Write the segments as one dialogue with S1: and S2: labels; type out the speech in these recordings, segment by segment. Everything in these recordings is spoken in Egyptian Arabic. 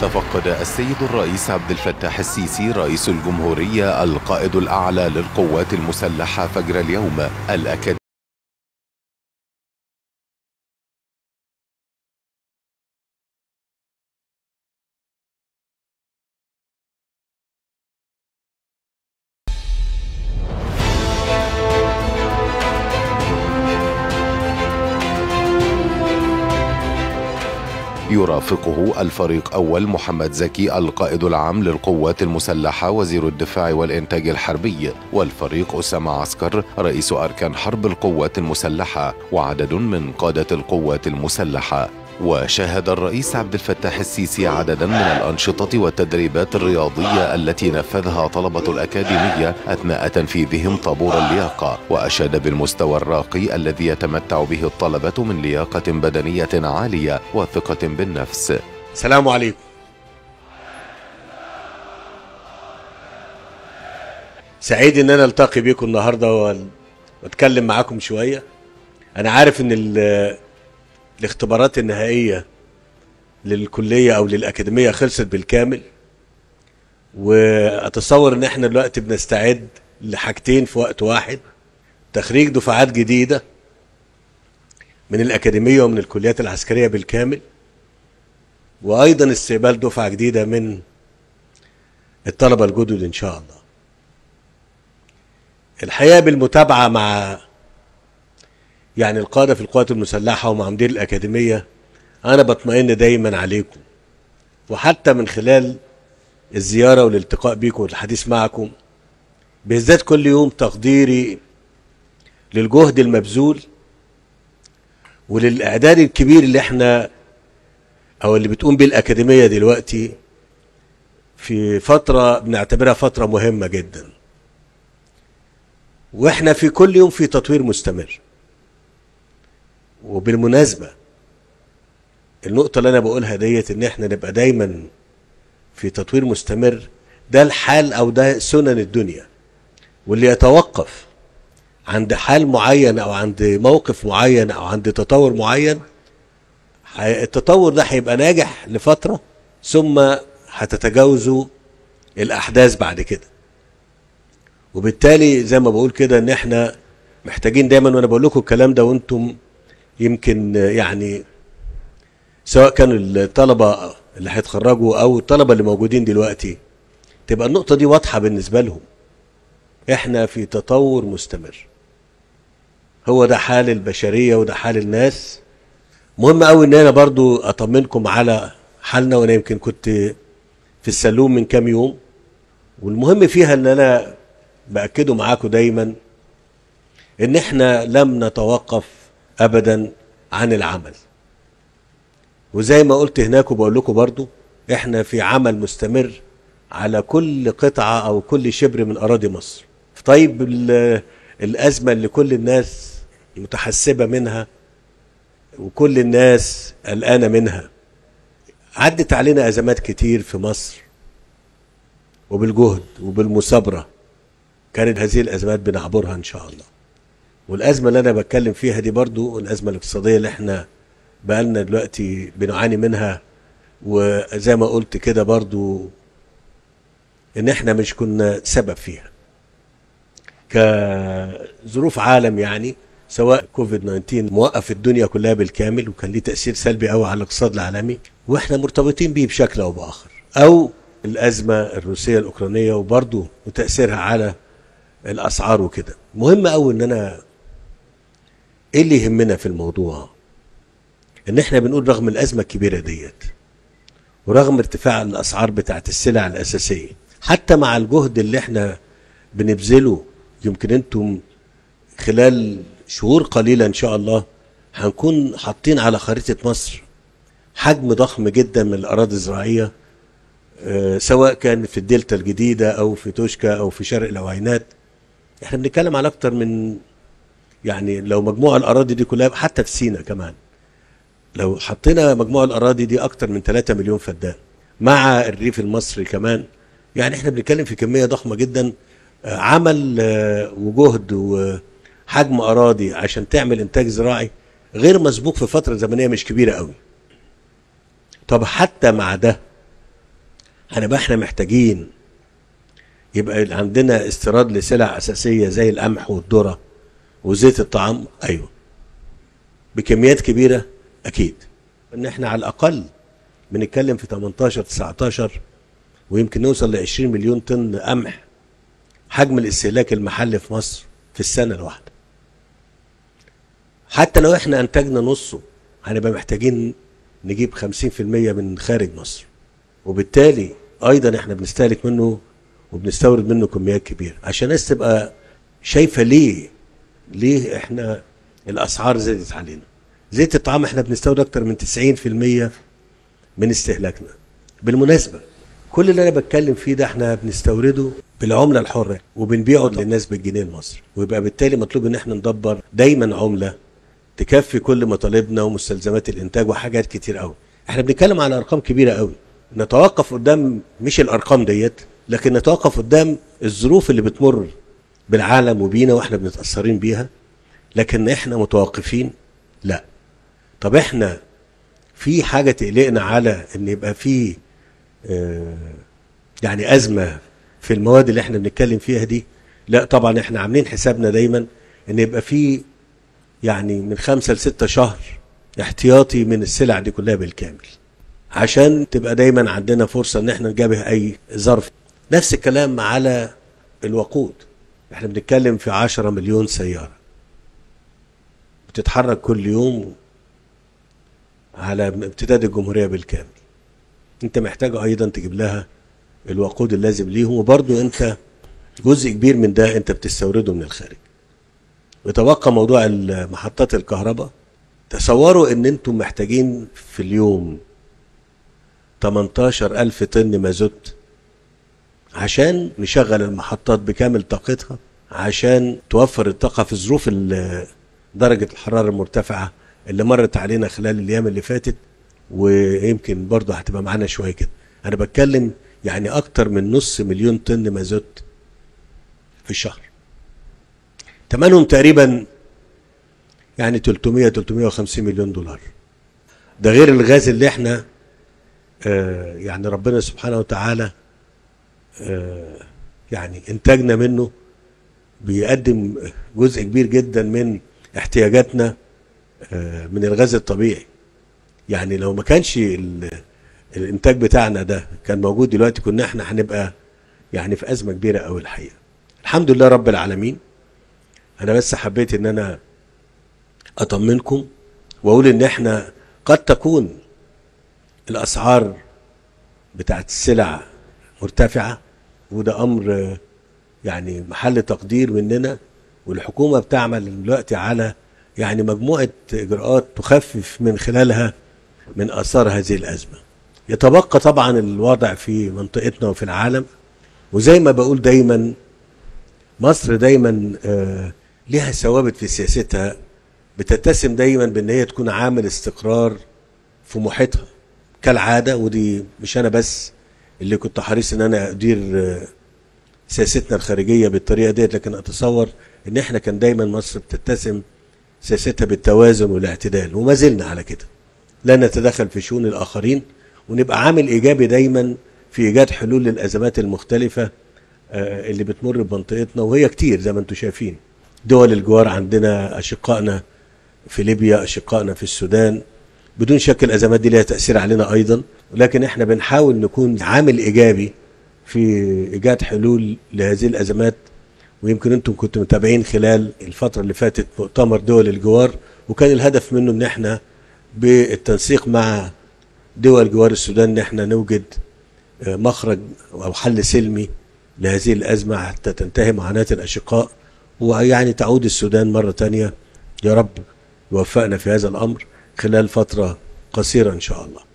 S1: تفقد السيد الرئيس عبد الفتاح السيسي رئيس الجمهورية القائد الأعلى للقوات المسلحة فجر اليوم الأكاديمية يرافقه الفريق أول محمد زكي القائد العام للقوات المسلحة وزير الدفاع والإنتاج الحربي والفريق أسامة عسكر رئيس أركان حرب القوات المسلحة وعدد من قادة القوات المسلحة وشاهد الرئيس عبد الفتاح السيسي عددا من الأنشطة والتدريبات الرياضية التي نفذها طلبة الأكاديمية أثناء تنفيذهم طابور اللياقة وأشاد بالمستوى الراقي الذي يتمتع به الطلبة من لياقة بدنية عالية وثقة بالنفس
S2: السلام عليكم سعيد ان انا التقي بيكم النهارده واتكلم معاكم شويه انا عارف ان الاختبارات النهائيه للكليه او للاكاديميه خلصت بالكامل واتصور ان احنا دلوقتي بنستعد لحاجتين في وقت واحد تخريج دفعات جديده من الاكاديميه ومن الكليات العسكريه بالكامل وايضا استقبال دفعه جديده من الطلبه الجدد ان شاء الله الحقيقه بالمتابعه مع يعني القاده في القوات المسلحه ومع مدير الاكاديميه انا بطمئن دايما عليكم وحتى من خلال الزياره والالتقاء بيكم والحديث معكم بيزداد كل يوم تقديري للجهد المبذول وللاعداد الكبير اللي احنا او اللي بتقوم بيه الاكاديميه دلوقتي في فتره بنعتبرها فتره مهمه جدا واحنا في كل يوم في تطوير مستمر وبالمناسبه النقطه اللي انا بقولها ديت ان احنا نبقى دايما في تطوير مستمر ده الحال او ده سنن الدنيا واللي يتوقف عند حال معين او عند موقف معين او عند تطور معين التطور ده هيبقى ناجح لفتره ثم هتتجاوزوا الاحداث بعد كده وبالتالي زي ما بقول كده ان احنا محتاجين دايما وانا بقول لكم الكلام ده وانتم يمكن يعني سواء كانوا الطلبه اللي هيتخرجوا او الطلبه اللي موجودين دلوقتي تبقى النقطه دي واضحه بالنسبه لهم احنا في تطور مستمر هو ده حال البشريه وده حال الناس مهم قوي ان انا برضو اطمنكم على حالنا وانا يمكن كنت في السلوم من كام يوم والمهم فيها ان انا باكده معاكم دايما ان احنا لم نتوقف ابدا عن العمل وزي ما قلت هناك وبقول لكم برضو احنا في عمل مستمر على كل قطعه او كل شبر من اراضي مصر طيب الازمه اللي كل الناس متحسبه منها وكل الناس قلقانه منها عدت علينا ازمات كتير في مصر وبالجهد وبالمثابره كانت هذه الازمات بنعبرها ان شاء الله والازمه اللي انا بتكلم فيها دي برضو الازمه الاقتصاديه اللي احنا بقالنا دلوقتي بنعاني منها وزي ما قلت كده برضو ان احنا مش كنا سبب فيها كظروف عالم يعني سواء كوفيد 19 موقف الدنيا كلها بالكامل وكان ليه تاثير سلبي قوي على الاقتصاد العالمي واحنا مرتبطين بيه بشكل او باخر او الازمه الروسيه الاوكرانيه وبرضه وتاثيرها على الاسعار وكده مهم قوي ان انا ايه اللي يهمنا في الموضوع ان احنا بنقول رغم الازمه الكبيره ديت ورغم ارتفاع الاسعار بتاعت السلع الاساسيه حتى مع الجهد اللي احنا بنبذله يمكن انتم خلال شهور قليله ان شاء الله هنكون حاطين على خريطه مصر حجم ضخم جدا من الاراضي الزراعيه أه سواء كان في الدلتا الجديده او في توشكا او في شرق العوينات احنا بنتكلم على اكتر من يعني لو مجموع الاراضي دي كلها حتى في سينا كمان لو حطينا مجموع الاراضي دي اكتر من 3 مليون فدان مع الريف المصري كمان يعني احنا بنتكلم في كميه ضخمه جدا عمل وجهد وحجم اراضي عشان تعمل انتاج زراعي غير مسبوق في فتره زمنيه مش كبيره قوي طب حتى مع ده هنبقى احنا محتاجين يبقى عندنا استيراد لسلع اساسيه زي القمح والذره وزيت الطعام ايوه بكميات كبيره اكيد ان احنا على الاقل بنتكلم في 18 19 ويمكن نوصل ل 20 مليون طن قمح حجم الاستهلاك المحلي في مصر في السنه الواحده حتى لو احنا انتجنا نصه هنبقى محتاجين نجيب 50% من خارج مصر وبالتالي ايضا احنا بنستهلك منه وبنستورد منه كميات كبيره عشان الناس تبقى شايفه ليه ليه احنا الاسعار زادت علينا زيت الطعام احنا بنستورد اكتر من 90% من استهلاكنا بالمناسبه كل اللي انا بتكلم فيه ده احنا بنستورده بالعمله الحره وبنبيعه للناس بالجنيه المصري ويبقى بالتالي مطلوب ان احنا ندبر دايما عمله تكفي كل مطالبنا ومستلزمات الانتاج وحاجات كتير قوي احنا بنتكلم على ارقام كبيره قوي نتوقف قدام مش الارقام ديت لكن نتوقف قدام الظروف اللي بتمر بالعالم وبينا واحنا بنتاثرين بيها لكن احنا متوقفين لا طب احنا في حاجه تقلقنا على ان يبقى في آه يعني ازمه في المواد اللي احنا بنتكلم فيها دي لا طبعا احنا عاملين حسابنا دايما ان يبقى في يعني من خمسة لستة شهر احتياطي من السلع دي كلها بالكامل عشان تبقى دايما عندنا فرصة ان احنا نجابه اي ظرف نفس الكلام على الوقود احنا بنتكلم في عشرة مليون سيارة بتتحرك كل يوم على امتداد الجمهورية بالكامل انت محتاج ايضا تجيب لها الوقود اللازم ليهم وبرضو انت جزء كبير من ده انت بتستورده من الخارج ويتبقى موضوع محطات الكهرباء تصوروا ان انتم محتاجين في اليوم 18 ألف طن مازوت عشان نشغل المحطات بكامل طاقتها عشان توفر الطاقة في ظروف درجة الحرارة المرتفعة اللي مرت علينا خلال الأيام اللي فاتت ويمكن برضه هتبقى معانا شوية كده أنا بتكلم يعني أكتر من نص مليون طن مازوت في الشهر ثمنهم تقريبا يعني 300 350 مليون دولار ده غير الغاز اللي احنا آه يعني ربنا سبحانه وتعالى آه يعني انتاجنا منه بيقدم جزء كبير جدا من احتياجاتنا آه من الغاز الطبيعي يعني لو ما كانش الانتاج بتاعنا ده كان موجود دلوقتي كنا احنا هنبقى يعني في ازمه كبيره قوي الحقيقه الحمد لله رب العالمين انا بس حبيت ان انا اطمنكم واقول ان احنا قد تكون الاسعار بتاعت السلع مرتفعه وده امر يعني محل تقدير مننا والحكومه بتعمل دلوقتي على يعني مجموعه اجراءات تخفف من خلالها من اثار هذه الازمه. يتبقى طبعا الوضع في منطقتنا وفي العالم وزي ما بقول دايما مصر دايما آه لها ثوابت في سياستها بتتسم دايما بان هي تكون عامل استقرار في محيطها كالعاده ودي مش انا بس اللي كنت حريص ان انا ادير سياستنا الخارجيه بالطريقه ديت لكن اتصور ان احنا كان دايما مصر بتتسم سياستها بالتوازن والاعتدال وما زلنا على كده لا نتدخل في شؤون الاخرين ونبقى عامل ايجابي دايما في ايجاد حلول للازمات المختلفه اللي بتمر بمنطقتنا وهي كتير زي ما انتم شايفين دول الجوار عندنا اشقائنا في ليبيا اشقائنا في السودان بدون شك الازمات دي لها تاثير علينا ايضا ولكن احنا بنحاول نكون عامل ايجابي في ايجاد حلول لهذه الازمات ويمكن انتم كنتم متابعين خلال الفتره اللي فاتت مؤتمر دول الجوار وكان الهدف منه ان احنا بالتنسيق مع دول جوار السودان ان احنا نوجد مخرج او حل سلمي لهذه الازمه حتى تنتهي معاناه الاشقاء ويعني تعود السودان مرة تانية يا رب يوفقنا في هذا الأمر خلال فترة قصيرة إن شاء الله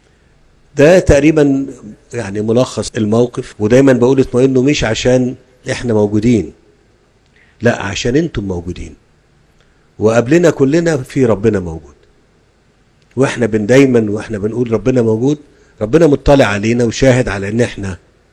S2: ده تقريبا يعني ملخص الموقف ودايما بقول اطمئنوا مش عشان احنا موجودين لا عشان انتم موجودين وقبلنا كلنا في ربنا موجود واحنا بن دايما واحنا بنقول ربنا موجود ربنا مطلع علينا وشاهد على ان احنا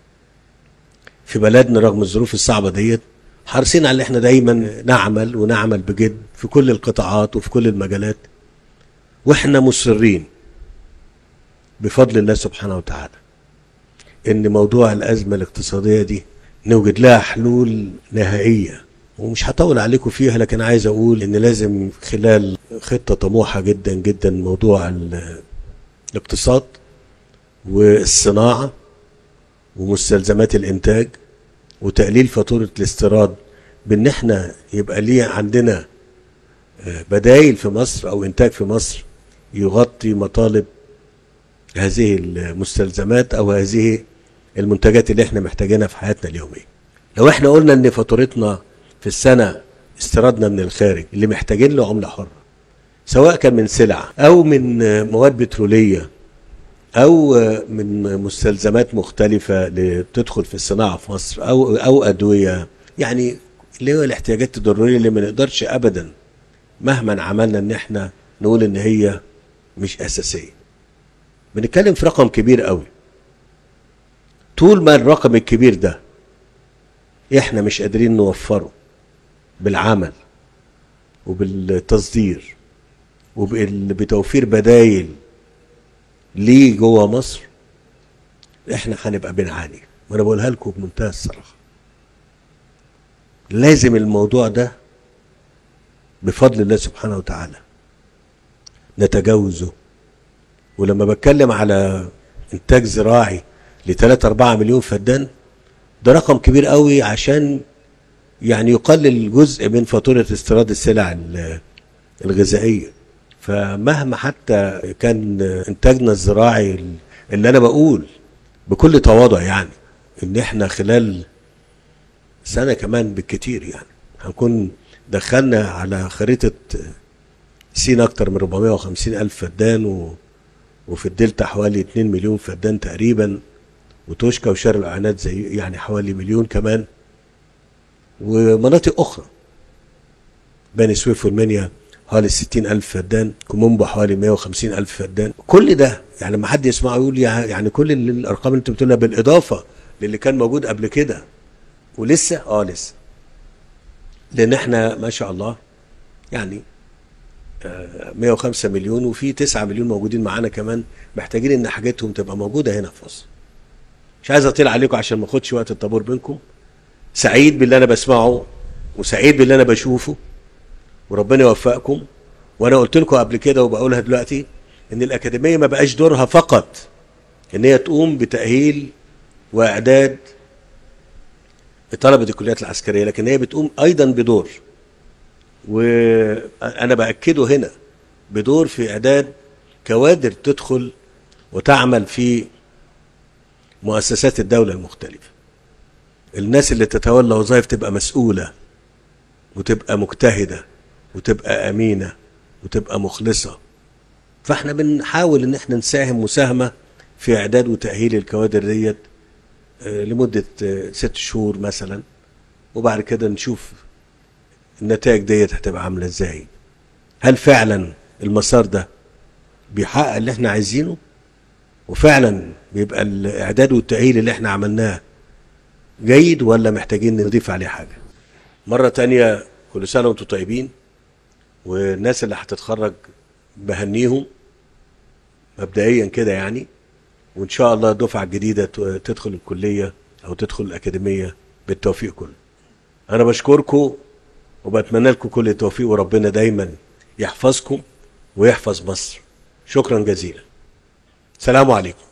S2: في بلدنا رغم الظروف الصعبه ديت حريصين على ان احنا دايما نعمل ونعمل بجد في كل القطاعات وفي كل المجالات واحنا مصرين بفضل الله سبحانه وتعالى ان موضوع الازمه الاقتصاديه دي نوجد لها حلول نهائيه ومش هطول عليكم فيها لكن عايز اقول ان لازم خلال خطه طموحه جدا جدا موضوع ال- الاقتصاد والصناعه ومستلزمات الانتاج وتقليل فاتوره الاستيراد بان احنا يبقى ليه عندنا آه، بدايل في مصر او انتاج في مصر يغطي مطالب هذه المستلزمات او هذه المنتجات اللي احنا محتاجينها في حياتنا اليوميه. لو احنا قلنا ان فاتورتنا في السنه استيرادنا من الخارج اللي محتاجين له عمله حره سواء كان من سلع او من آه، مواد بتروليه او آه، من مستلزمات مختلفه اللي بتدخل في الصناعه في مصر او او ادويه يعني اللي هو الاحتياجات الضروريه اللي ما نقدرش ابدا مهما عملنا ان احنا نقول ان هي مش اساسيه بنتكلم في رقم كبير قوي طول ما الرقم الكبير ده احنا مش قادرين نوفره بالعمل وبالتصدير وبتوفير بدايل ليه جوه مصر احنا هنبقى بنعاني وانا بقولها لكم بمنتهى الصراحه لازم الموضوع ده بفضل الله سبحانه وتعالى نتجاوزه ولما بتكلم على انتاج زراعي ل 3 4 مليون فدان ده رقم كبير قوي عشان يعني يقلل جزء من فاتوره استيراد السلع ال- الغذائيه فمهما حتى كان انتاجنا الزراعي اللي انا بقول بكل تواضع يعني ان احنا خلال سنه كمان بالكتير يعني هنكون دخلنا على خريطه سين اكتر من 450 الف فدان و وفي الدلتا حوالي 2 مليون فدان تقريبا وتوشكا وشرق العناد زي يعني حوالي مليون كمان ومناطق اخرى بني سويف والمنيا حوالي 60 ألف فدان كومومبو حوالي 150 ألف فدان كل ده يعني لما حد يسمعه يقول يع- يعني كل ال- الأرقام اللي أنت بتقولها بالإضافة للي كان موجود قبل كده ولسه اه لسه لأن احنا ما شاء الله يعني آه، 105 مليون وفي 9 مليون موجودين معانا كمان محتاجين ان حاجاتهم تبقى موجوده هنا في مصر. مش عايز اطيل عليكم عشان ما اخدش وقت الطابور بينكم. سعيد باللي انا بسمعه وسعيد باللي انا بشوفه وربنا يوفقكم وانا قلت لكم قبل كده وبقولها دلوقتي ان الاكاديميه ما بقاش دورها فقط ان هي تقوم بتاهيل واعداد طلبه الكليات العسكريه لكن هي بتقوم ايضا بدور وانا باكده هنا بدور في اعداد كوادر تدخل وتعمل في مؤسسات الدوله المختلفه الناس اللي تتولى وظائف تبقى مسؤوله وتبقى مجتهده وتبقى امينه وتبقى مخلصه فاحنا بنحاول ان احنا نساهم مساهمه في اعداد وتاهيل الكوادر ديت آه، لمده آه، ست شهور مثلا وبعد كده نشوف النتائج ديت هتبقى عامله ازاي هل فعلا المسار ده بيحقق اللي احنا عايزينه وفعلا بيبقى الاعداد والتاهيل اللي احنا عملناه جيد ولا محتاجين نضيف عليه حاجه مره تانية كل سنه وانتم طيبين والناس اللي هتتخرج بهنيهم مبدئيا كده يعني وان شاء الله الدفعه الجديده ت- تدخل الكليه او تدخل الاكاديميه بالتوفيق كله انا بشكركم وبتمنى لكم كل التوفيق وربنا دايما يحفظكم ويحفظ مصر شكرا جزيلا سلام عليكم